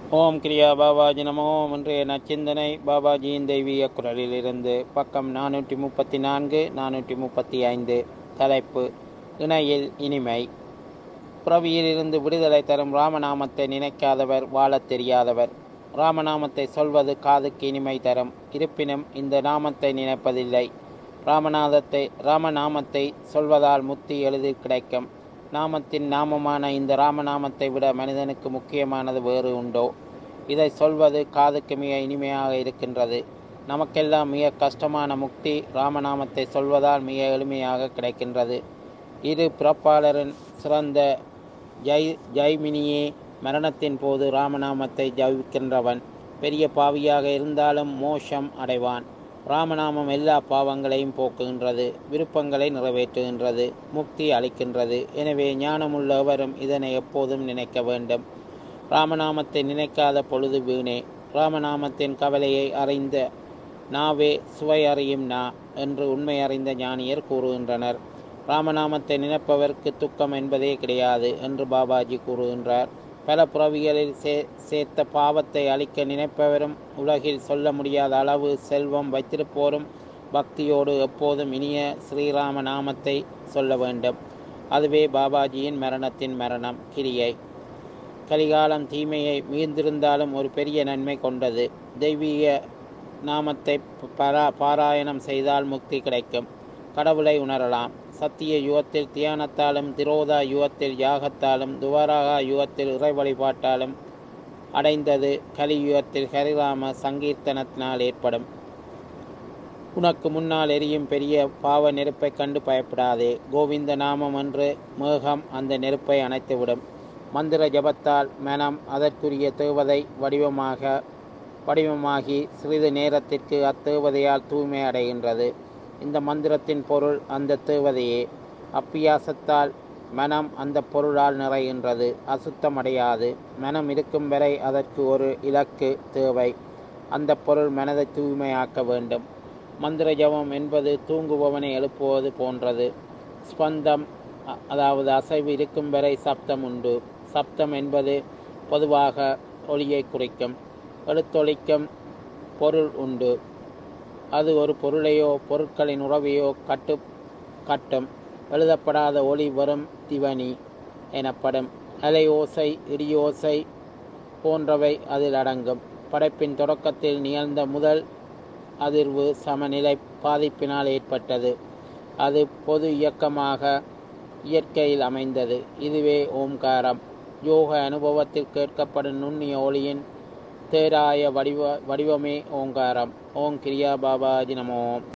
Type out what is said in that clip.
ஓம் கிரியா பாபாஜி நமோ இன்றைய நச்சிந்தனை பாபாஜியின் தெய்வீக குரலிலிருந்து பக்கம் நானூற்றி முப்பத்தி நான்கு நானூற்றி முப்பத்தி ஐந்து தலைப்பு இணையில் இனிமை புறவியிலிருந்து விடுதலை தரும் ராமநாமத்தை நினைக்காதவர் வாழத் தெரியாதவர் ராமநாமத்தை சொல்வது காதுக்கு இனிமை தரும் இருப்பினும் இந்த நாமத்தை நினைப்பதில்லை ராமநாதத்தை ராமநாமத்தை சொல்வதால் முக்தி எளிதில் கிடைக்கும் நாமத்தின் நாமமான இந்த ராமநாமத்தை விட மனிதனுக்கு முக்கியமானது வேறு உண்டோ இதை சொல்வது காதுக்கு மிக இனிமையாக இருக்கின்றது நமக்கெல்லாம் மிக கஷ்டமான முக்தி ராமநாமத்தை சொல்வதால் மிக எளிமையாக கிடைக்கின்றது இரு பிறப்பாளரின் சிறந்த ஜெய் ஜெய்மினியே மரணத்தின் போது ராமநாமத்தை ஜபிக்கின்றவன் பெரிய பாவியாக இருந்தாலும் மோஷம் அடைவான் ராமநாமம் எல்லா பாவங்களையும் போக்குகின்றது விருப்பங்களை நிறைவேற்றுகின்றது முக்தி அளிக்கின்றது எனவே ஞானமுள்ள எவரும் இதனை எப்போதும் நினைக்க வேண்டும் ராமநாமத்தை நினைக்காத பொழுது வீணே ராமநாமத்தின் கவலையை அறிந்த நாவே சுவை அறியும் நா என்று உண்மை அறிந்த ஞானியர் கூறுகின்றனர் ராமநாமத்தை நினைப்பவருக்கு துக்கம் என்பதே கிடையாது என்று பாபாஜி கூறுகின்றார் பல புறவிகளில் சே சேர்த்த பாவத்தை அழிக்க நினைப்பவரும் உலகில் சொல்ல முடியாத அளவு செல்வம் வைத்திருப்போரும் பக்தியோடு எப்போதும் இனிய ஸ்ரீராம நாமத்தை சொல்ல வேண்டும் அதுவே பாபாஜியின் மரணத்தின் மரணம் கிரியை கலிகாலம் தீமையை மீந்திருந்தாலும் ஒரு பெரிய நன்மை கொண்டது தெய்வீக நாமத்தை பரா பாராயணம் செய்தால் முக்தி கிடைக்கும் கடவுளை உணரலாம் சத்திய யுகத்தில் தியானத்தாலும் திரோதா யுகத்தில் யாகத்தாலும் துவாராகா யுகத்தில் இறை வழிபாட்டாலும் அடைந்தது கலியுகத்தில் ஹரிராம சங்கீர்த்தனத்தினால் ஏற்படும் உனக்கு முன்னால் எரியும் பெரிய பாவ நெருப்பை கண்டு பயப்படாதே கோவிந்த நாமம் என்று மேகம் அந்த நெருப்பை அணைத்துவிடும் மந்திர ஜபத்தால் மனம் அதற்குரிய தேவதை வடிவமாக வடிவமாகி சிறிது நேரத்திற்கு அத்தேவதையால் தூய்மை அடைகின்றது இந்த மந்திரத்தின் பொருள் அந்த தேவதையே அப்பியாசத்தால் மனம் அந்த பொருளால் நிறைகின்றது அசுத்தமடையாது மனம் இருக்கும் வரை அதற்கு ஒரு இலக்கு தேவை அந்த பொருள் மனதை தூய்மையாக்க வேண்டும் மந்திர ஜபம் என்பது தூங்குபவனை எழுப்புவது போன்றது ஸ்பந்தம் அதாவது அசைவு இருக்கும் வரை சப்தம் உண்டு சப்தம் என்பது பொதுவாக ஒளியை குறிக்கும் எழுத்தொழிக்கும் பொருள் உண்டு அது ஒரு பொருளையோ பொருட்களின் உறவையோ கட்டு கட்டும் எழுதப்படாத ஒளி வரும் திவனி எனப்படும் அலை ஓசை இடியோசை போன்றவை அதில் அடங்கும் படைப்பின் தொடக்கத்தில் நிகழ்ந்த முதல் அதிர்வு சமநிலை பாதிப்பினால் ஏற்பட்டது அது பொது இயக்கமாக இயற்கையில் அமைந்தது இதுவே ஓம்காரம் யோக அனுபவத்தில் கேட்கப்படும் நுண்ணிய ஒளியின் தேராய வடிவ வடிவமே ஓங்காரம் ஓம் கிரியா பாபாஜி நமோ